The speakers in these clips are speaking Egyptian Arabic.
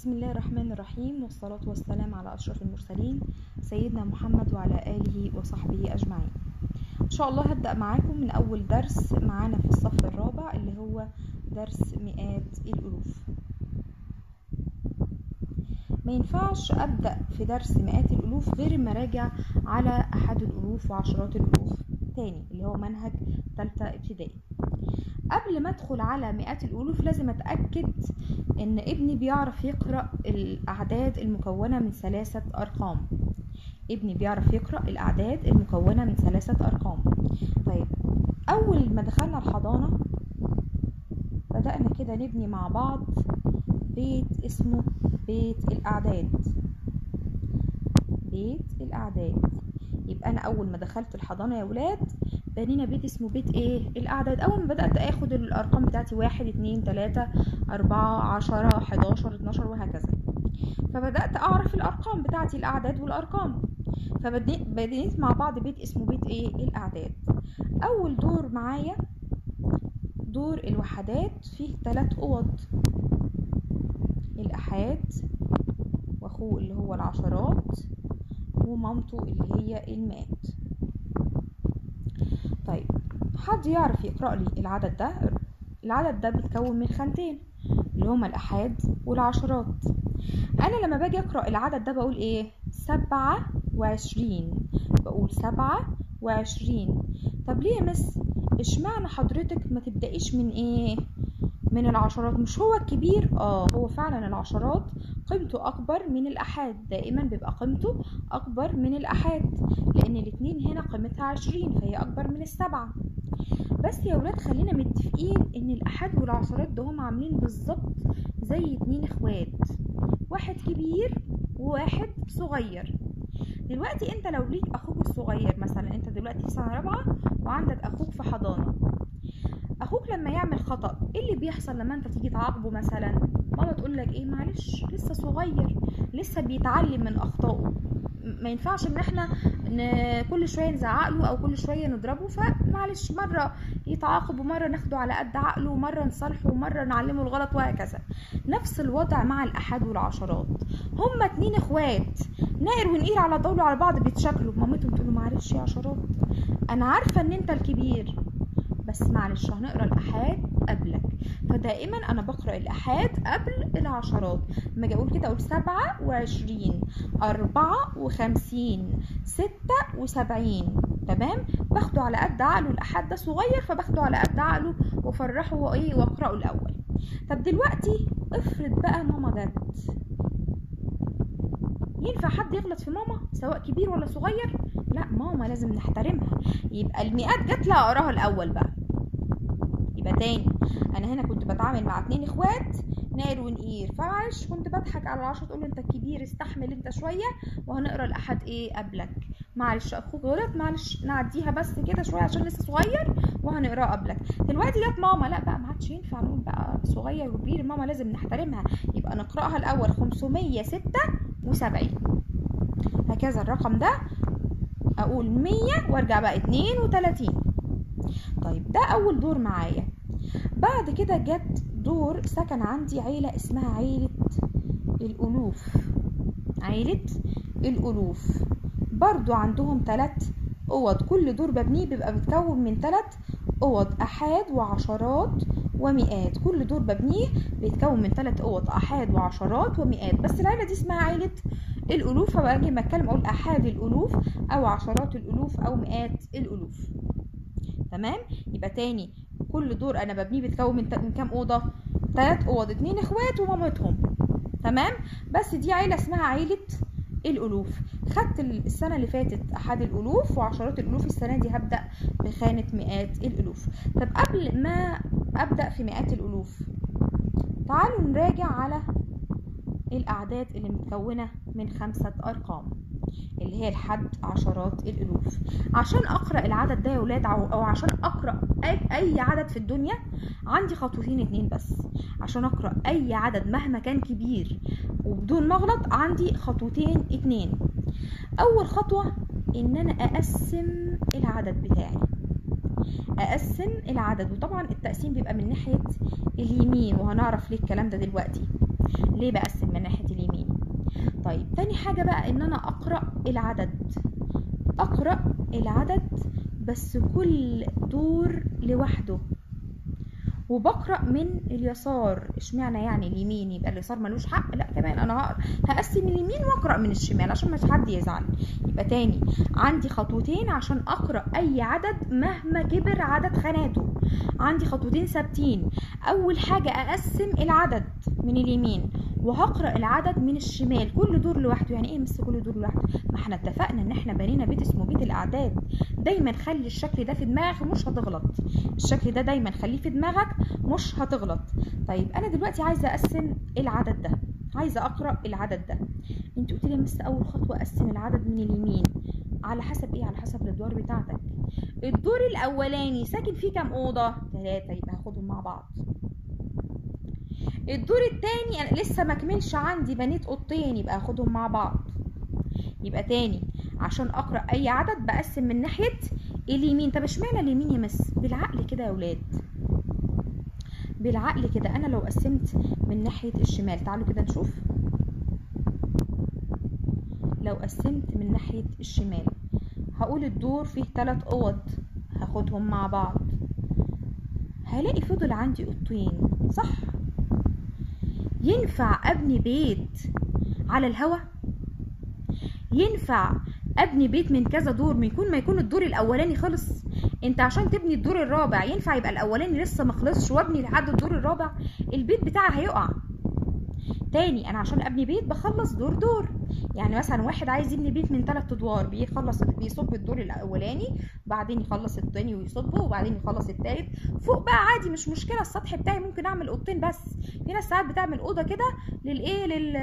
بسم الله الرحمن الرحيم والصلاة والسلام على أشرف المرسلين سيدنا محمد وعلى آله وصحبه أجمعين إن شاء الله هبدأ معاكم من أول درس معانا في الصف الرابع اللي هو درس مئات الألوف ما ينفعش أبدأ في درس مئات الألوف غير ما راجع على أحد الألوف وعشرات الألوف تاني اللي هو منهج تالتة ابتدائي قبل ما ادخل على مئات الالوف لازم اتاكد ان ابني بيعرف يقرا الاعداد المكونه من ثلاثه ارقام ابني بيعرف يقرا الاعداد المكونه من ثلاثه ارقام طيب اول ما دخلنا الحضانه بدانا كده نبني مع بعض بيت اسمه بيت الاعداد بيت الاعداد يبقى انا اول ما دخلت الحضانه يا ولاد بنينا بيت اسمه بيت ايه الاعداد اول ما بدات اخد الارقام بتاعتي واحد اتنين تلاتة اربعة عشرة حداشر اتناشر وهكذا فبدات اعرف الارقام بتاعتي الاعداد والارقام فبديت مع بعض بيت اسمه بيت ايه الاعداد اول دور معايا دور الوحدات فيه تلات اوض الاحاد واخوه اللي هو العشرات ومامته اللي هي المئات طيب حد يعرف يقرأ لي العدد ده العدد ده بيتكون من خانتين اللي هما الأحاد والعشرات أنا لما باجي أقرأ العدد ده بقول إيه سبعة وعشرين بقول سبعة وعشرين طب ليه يا مس اشمعنى حضرتك ما تبدأيش من إيه من العشرات مش هو الكبير اه هو فعلا العشرات قيمته اكبر من الاحاد دائما بيبقى قيمته اكبر من الاحاد لان الاتنين هنا قيمتها عشرين فهي اكبر من السبعة بس يا ولاد خلينا متفقين ان الاحاد والعشرات ده هم عاملين بالظبط زي اتنين اخوات واحد كبير وواحد صغير دلوقتي انت لو ليك اخوك الصغير مثلا انت دلوقتي في سنه رابعه وعندك اخوك في حضانه اخوك لما يعمل خطا ايه اللي بيحصل لما انت تيجي تعاقبه مثلا ماما تقول لك ايه معلش لسه صغير لسه بيتعلم من اخطائه ما ينفعش ان احنا كل شويه نزعق له او كل شويه نضربه فمعلش مره يتعاقب ومره ناخده على قد عقله ومره نصالحه ومره نعلمه الغلط وهكذا نفس الوضع مع الاحاد والعشرات هما اتنين اخوات نائر ونقير على طول على بعض بيتشكلوا مامتهم تقول له معلش يا عشرات انا عارفه ان انت الكبير بس معلش هنقرا الاحاد قبلك فدائما انا بقرا الاحاد قبل العشرات لما اجي اقول كده اقول سبعة وعشرين اربعة وخمسين ستة وسبعين تمام باخده على قد عقله الاحاد ده صغير فباخده على قد عقله وافرحه وايه واقراه الاول طب دلوقتي افرض بقى ماما جت ينفع حد يغلط في ماما سواء كبير ولا صغير لا ماما لازم نحترمها يبقى المئات جت لها اقراها الاول بقى يبقى تاني انا هنا كنت بتعامل مع اتنين اخوات نائر ونقير فمعلش كنت بضحك على العشرة تقول له انت الكبير استحمل انت شوية وهنقرا الاحد ايه قبلك معلش اخوك غلط معلش نعديها بس كده شوية عشان لسه صغير وهنقراه قبلك دلوقتي جت ماما لا بقى ما عادش ينفع نقول بقى صغير وكبير ماما لازم نحترمها يبقى نقراها الاول 576 هكذا الرقم ده اقول 100 وارجع بقى 32 طيب ده اول دور معايا بعد كده جت دور سكن عندي عيلة اسمها عيلة الألوف عيلة الألوف برضو عندهم تلات أوض كل دور ببنيه بيبقى بيتكون من تلات أوض أحاد وعشرات ومئات كل دور ببنيه بيتكون من تلات أوض أحاد وعشرات ومئات بس العيلة دي اسمها عيلة الألوف فباجي ما أتكلم أقول أحاد الألوف أو عشرات الألوف أو مئات الألوف تمام يبقى تاني كل دور انا ببنيه بيتكون من, من كام اوضه تلات اوض اتنين اخوات ومامتهم تمام بس دي عيله اسمها عيله الالوف خدت السنه اللي فاتت احد الالوف وعشرات الالوف السنه دي هبدا بخانه مئات الالوف طب قبل ما ابدا في مئات الالوف تعالوا نراجع على الاعداد اللي متكونه من خمسه ارقام اللي هي لحد عشرات الالوف عشان اقرا العدد ده يا ولاد او عشان اقرا اي, أي عدد في الدنيا عندي خطوتين اتنين بس عشان اقرا اي عدد مهما كان كبير وبدون مغلط عندي خطوتين اتنين اول خطوه ان انا اقسم العدد بتاعي اقسم العدد وطبعا التقسيم بيبقى من ناحيه اليمين وهنعرف ليه الكلام ده دلوقتي ليه بقسم من ناحيه طيب تاني حاجة بقى ان انا اقرأ العدد اقرأ العدد بس كل دور لوحده وبقرأ من اليسار اشمعنى يعني اليمين يبقى اليسار ملوش حق لا كمان انا هقرأ هقسم اليمين واقرأ من الشمال عشان مش حد يزعل يبقى تاني عندي خطوتين عشان اقرأ اي عدد مهما كبر عدد خاناته عندي خطوتين ثابتين اول حاجة اقسم العدد من اليمين وهقرأ العدد من الشمال كل دور لوحده يعني ايه مس كل دور لوحده ما احنا اتفقنا ان احنا بنينا بيت اسمه بيت الاعداد دايما خلي الشكل ده في دماغك مش هتغلط الشكل ده دايما خليه في دماغك مش هتغلط طيب انا دلوقتي عايزه اقسم العدد ده عايزه اقرا العدد ده انت قلت لي مس اول خطوه اقسم العدد من اليمين على حسب ايه على حسب الادوار بتاعتك الدور الاولاني ساكن فيه كام اوضه ثلاثه يبقى هاخدهم مع بعض الدور التاني انا لسه ما كملش عندي بنيت اوضتين يبقى هاخدهم مع بعض يبقى تاني عشان اقرا اي عدد بقسم من ناحيه اليمين طب اشمعنى اليمين يا مس بالعقل كده يا ولاد بالعقل كده انا لو قسمت من ناحيه الشمال تعالوا كده نشوف لو قسمت من ناحيه الشمال هقول الدور فيه ثلاث اوض هاخدهم مع بعض هلاقي فضل عندي اوضتين صح ينفع ابني بيت على الهوا ينفع ابني بيت من كذا دور من يكون ما يكون الدور الاولاني خلص انت عشان تبني الدور الرابع ينفع يبقى الاولاني لسه مخلصش وابني لحد الدور الرابع البيت بتاعي هيقع تاني انا عشان ابني بيت بخلص دور دور يعني مثلا واحد عايز يبني بيت من ثلاث ادوار بيخلص بيصب الدور الاولاني بعدين يخلص التاني ويصبه وبعدين يخلص التالت فوق بقى عادي مش مشكله السطح بتاعي ممكن اعمل اوضتين بس في ناس ساعات بتعمل اوضه كده للايه لل...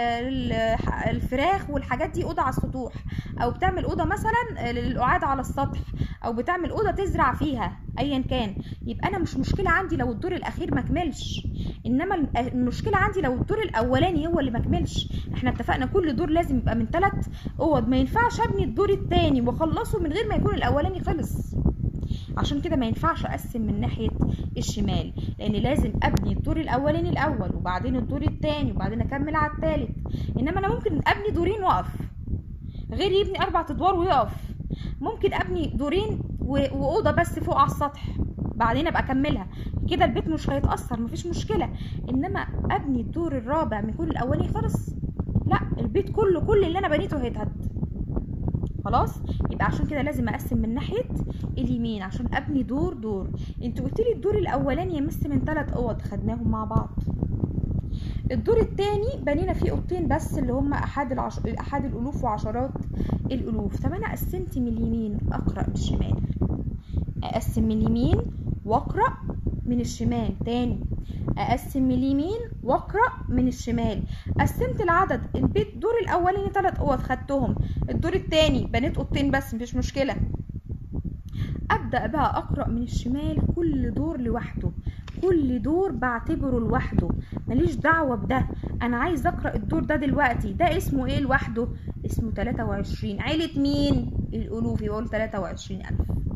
للفراخ والحاجات دي اوضه على السطوح او بتعمل اوضه مثلا للقعاد على السطح او بتعمل اوضه تزرع فيها ايا كان يبقى انا مش مشكله عندي لو الدور الاخير ما كملش انما المشكله عندي لو الدور الاولاني هو اللي ما كملش احنا اتفقنا كل دور لازم يبقى من ثلاث اوض ما ينفعش ابني الدور الثاني واخلصه من غير ما يكون الاولاني خلص عشان كده ما ينفعش اقسم من ناحيه الشمال لان لازم ابني الدور الاولاني الاول وبعدين الدور الثاني وبعدين اكمل على الثالث انما انا ممكن ابني دورين واقف غير يبني اربع ادوار ويقف ممكن ابني دورين واوضه بس فوق على السطح بعدين ابقى اكملها كده البيت مش هيتاثر مفيش مشكله انما ابني الدور الرابع من كل الاولاني خالص لا البيت كله كل اللي انا بنيته هيتهد خلاص يبقى عشان كده لازم اقسم من ناحيه اليمين عشان ابني دور دور انت قلت لي الدور الاولاني يمس من ثلاث اوض خدناهم مع بعض الدور الثاني بنينا فيه اوضتين بس اللي هم احاد العش... احاد الالوف وعشرات الالوف طب انا قسمت من اليمين اقرا من الشمال اقسم من اليمين واقرا من الشمال تاني اقسم من اليمين واقرا من الشمال قسمت العدد البيت الدور الاولاني ثلاث اوض خدتهم الدور الثاني بنيت اوضتين بس مفيش مشكله ابدا بقى اقرا من الشمال كل دور لوحده كل دور بعتبره لوحده ماليش دعوه بده انا عايز اقرا الدور ده دلوقتي ده اسمه ايه لوحده اسمه 23 عيله مين الالوف يقول 23000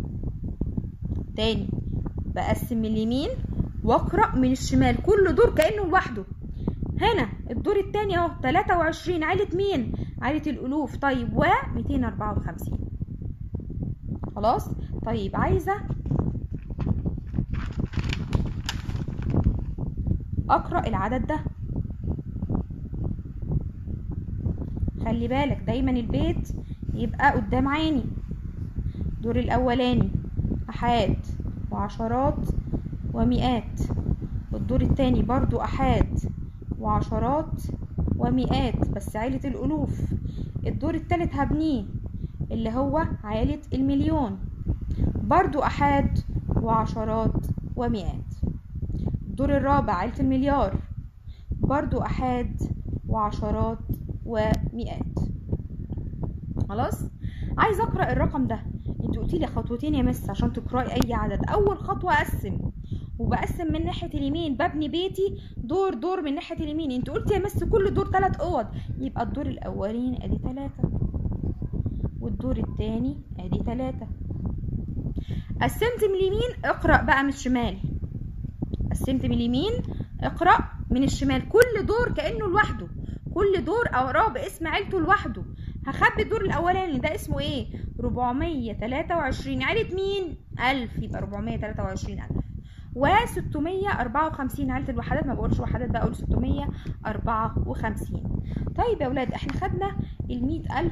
تاني بقسم من اليمين واقرا من الشمال كل دور كانه لوحده هنا الدور التاني اهو 23 عيله مين عيله الالوف طيب و 254 خلاص طيب عايزه اقرا العدد ده خلي بالك دايما البيت يبقى قدام عيني الدور الاولاني احاد وعشرات ومئات الدور التاني برضو احاد وعشرات ومئات بس عيلة الالوف الدور التالت هبنيه اللي هو عيلة المليون برضو احاد وعشرات ومئات الدور الرابع عيلة المليار برضو احاد وعشرات ومئات خلاص عايز اقرا الرقم ده انت قلتي لي خطوتين يا مس عشان تقراي اي عدد اول خطوه اقسم وبقسم من ناحيه اليمين ببني بيتي دور دور من ناحيه اليمين انت قلتي يا مس كل دور ثلاث اوض يبقى الدور الاولاني ادي ثلاثة والدور الثاني ادي ثلاثة قسمت من اليمين اقرا بقى من الشمال قسمت من اليمين اقرا من الشمال كل دور كانه لوحده كل دور اقراه باسم عيلته لوحده هخبي الدور الاولاني ده اسمه ايه 423 عيلة مين 1000 يبقى 423 ألف و 654 عيلة الوحدات ما بقولش وحدات بقول 654 طيب يا ولاد احنا خدنا ال 100000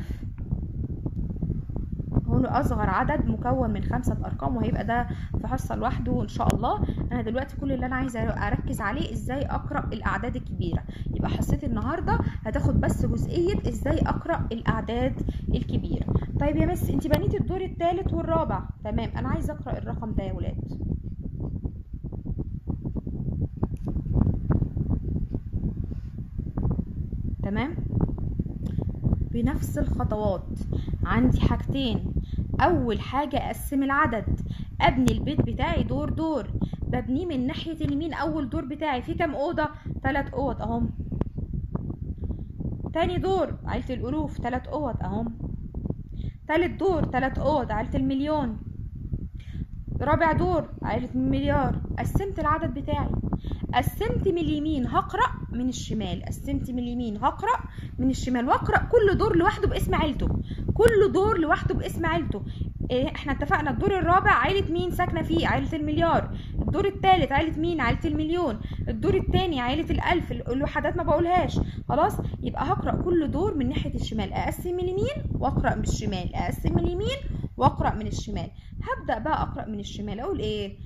هو اصغر عدد مكون من خمسة ارقام وهيبقى ده في حصه لوحده ان شاء الله انا دلوقتي كل اللي انا عايزه اركز عليه ازاي اقرا الاعداد الكبيره يبقى حصتي النهارده هتاخد بس جزئيه ازاي اقرا الاعداد الكبيره طيب يا مس انت بنيتي الدور الثالث والرابع تمام انا عايزه اقرا الرقم ده يا ولاد تمام بنفس الخطوات عندي حاجتين اول حاجه اقسم العدد ابني البيت بتاعي دور دور ببنيه من ناحيه اليمين اول دور بتاعي فيه كام اوضه ثلاث اوض اهم تاني دور عيله الالوف ثلاث اوض اهم تالت دور ثلاث اوض عيله المليون رابع دور عيله المليار قسمت العدد بتاعي قسمت من اليمين هقرا من الشمال قسمت من اليمين هقرا من الشمال واقرا كل دور لوحده باسم عيلته كل دور لوحده باسم عيلته إيه احنا اتفقنا الدور الرابع عيلة مين ساكنة فيه عيلة المليار الدور الثالث عيلة مين عيلة المليون الدور الثاني عيلة الألف الوحدات ما بقولهاش خلاص يبقى هقرأ كل دور من ناحية الشمال أقسم من اليمين وأقرأ من الشمال أقسم من اليمين وأقرأ من الشمال هبدأ بقى أقرأ من الشمال أقول إيه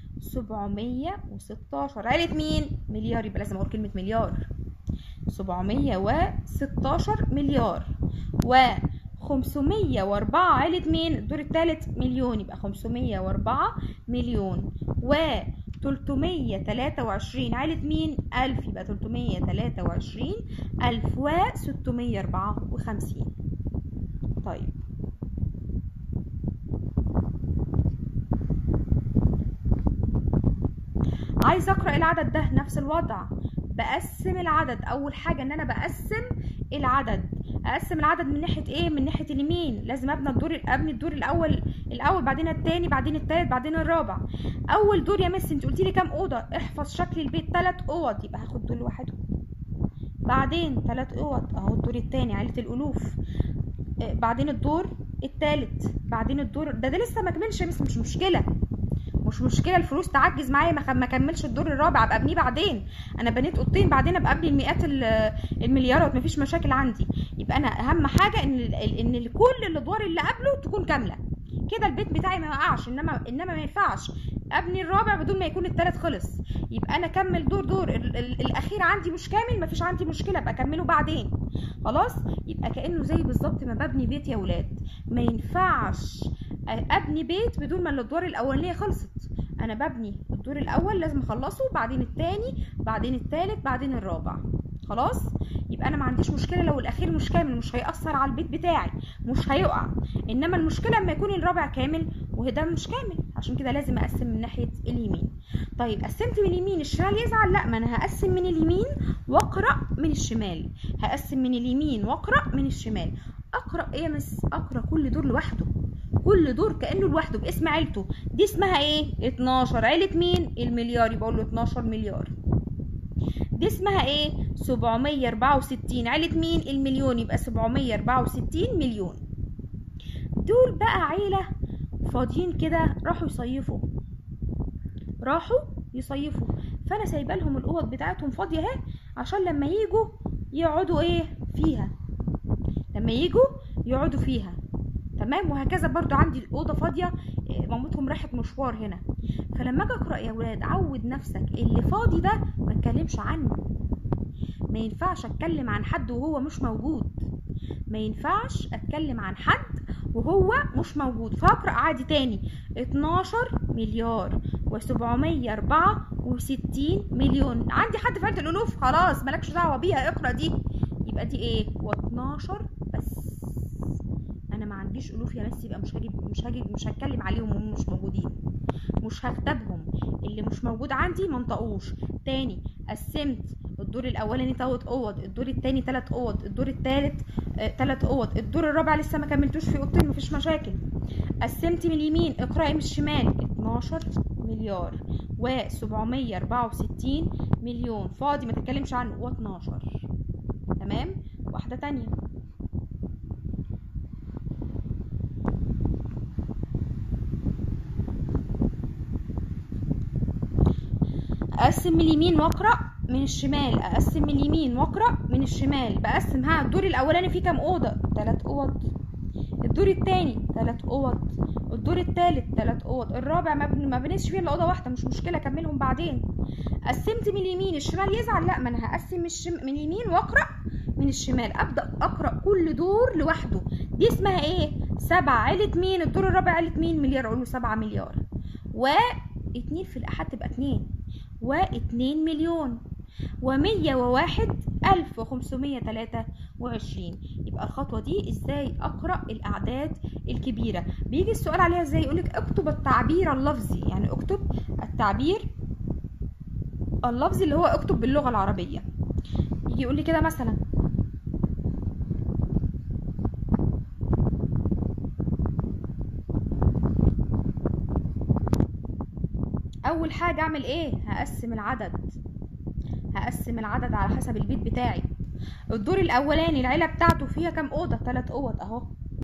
716 عيلة مين مليار يبقى لازم أقول كلمة مليار 716 مليار و 504 عيلة مين الدور الثالث مليون يبقى 504 مليون و 323 عيلة مين 1000 يبقى 323 ألف و 654 طيب عايز اقرا العدد ده نفس الوضع بقسم العدد اول حاجه ان انا بقسم العدد اقسم العدد من ناحيه ايه من ناحيه اليمين لازم ابني الدور ابني الدور الاول الاول بعدين الثاني بعدين الثالث بعدين الرابع اول دور يا مس انت قلتي لي كام اوضه احفظ شكل البيت ثلاث اوض يبقى هاخد دول لوحدهم بعدين ثلاث اوض اهو الدور الثاني عيله الالوف آه بعدين الدور الثالث بعدين الدور ده ده لسه ما كملش يا مس مش مشكله مش مشكله الفلوس تعجز معايا ما ما كملش الدور الرابع ابقى ابنيه بعدين انا بنيت اوضتين بعدين ابقى ابني المئات المليارات مفيش مشاكل عندي يبقى انا اهم حاجه ان ان كل الادوار اللي قبله تكون كامله كده البيت بتاعي ما يقعش انما انما ما ينفعش ابني الرابع بدون ما يكون التالت خلص يبقى انا اكمل دور دور ال ال الاخير عندي مش كامل مفيش عندي مشكله ابقى اكمله بعدين خلاص يبقى كانه زي بالظبط ما ببني بيت يا ولاد ما ينفعش ابني بيت بدون ما الادوار الاولانيه خلصت انا ببني الدور الاول لازم اخلصه بعدين الثاني بعدين الثالث بعدين الرابع خلاص يبقى انا ما عنديش مشكله لو الاخير مش كامل مش هيأثر على البيت بتاعي مش هيقع انما المشكله لما يكون الرابع كامل وده مش كامل عشان كده لازم اقسم من ناحيه اليمين طيب قسمت من اليمين الشمال يزعل لا ما انا هقسم من اليمين واقرا من الشمال هقسم من اليمين واقرا من الشمال اقرا ايه يا مس اقرا كل دور لوحده كل دور كانه لوحده باسم عيلته دي اسمها ايه 12 عيله مين المليار يبقى له 12 مليار دي اسمها ايه 764 عيله مين المليون يبقى 764 مليون دول بقى عيله فاضيين كده راحوا يصيفوا راحوا يصيفوا فانا سايبه لهم الاوض بتاعتهم فاضيه اهي عشان لما يجوا يقعدوا ايه فيها لما يجوا يقعدوا فيها تمام وهكذا برضو عندي الاوضه فاضيه مامتهم راحت مشوار هنا فلما اجي اقرا يا ولاد عود نفسك اللي فاضي ده ما اتكلمش عنه ما ينفعش اتكلم عن حد وهو مش موجود ما ينفعش اتكلم عن حد وهو مش موجود فاقرا عادي تاني 12 مليار و764 مليون عندي حد في عدد الالوف خلاص مالكش دعوه بيها اقرا دي يبقى دي ايه و12 بس انا ما عنديش الوف يا مس يبقى مش هجيب مش هجيب مش هتكلم عليهم وهم مش موجودين مش هكتبهم اللي مش موجود عندي ما انطقوش تاني قسمت الدور الاولاني تلات اوض الدور التاني تلات اوض الدور التالت آه تلات اوض الدور الرابع لسه ما كملتوش في اوضتين مفيش مشاكل قسمت من اليمين اقراي من الشمال 12 مليار و764 مليون فاضي ما تتكلمش عنه و12 تمام واحدة تانية اقسم من اليمين واقرا من الشمال اقسم من اليمين واقرا من الشمال بقسم ها الدور الاولاني فيه كام اوضه ثلاث اوض الدور التاني ثلاث اوض الدور التالت ثلاث اوض الرابع ما بن- ما بنيش فيه الا اوضه واحده مش مشكله اكملهم بعدين قسمت من اليمين الشمال يزعل لا ما انا هقسم من, الشم... من اليمين واقرا من الشمال ابدا اقرا كل دور لوحده دي اسمها ايه سبعة عيلة مين الدور الرابع عيلة مين مليار اقول له سبعة مليار واتنين في الاحد تبقى اتنين واتنين مليون ومية وواحد ألف وخمسمية تلاتة وعشرين يبقى الخطوة دي ازاي أقرأ الأعداد الكبيرة بيجي السؤال عليها ازاي يقولك اكتب التعبير اللفظي يعني اكتب التعبير اللفظي اللي هو اكتب باللغة العربية يجي يقول لي كده مثلا اول حاجة اعمل ايه هقسم العدد هقسم العدد على حسب البيت بتاعي الدور الاولاني العيله بتاعته فيها كام اوضه ثلاث اوض اهو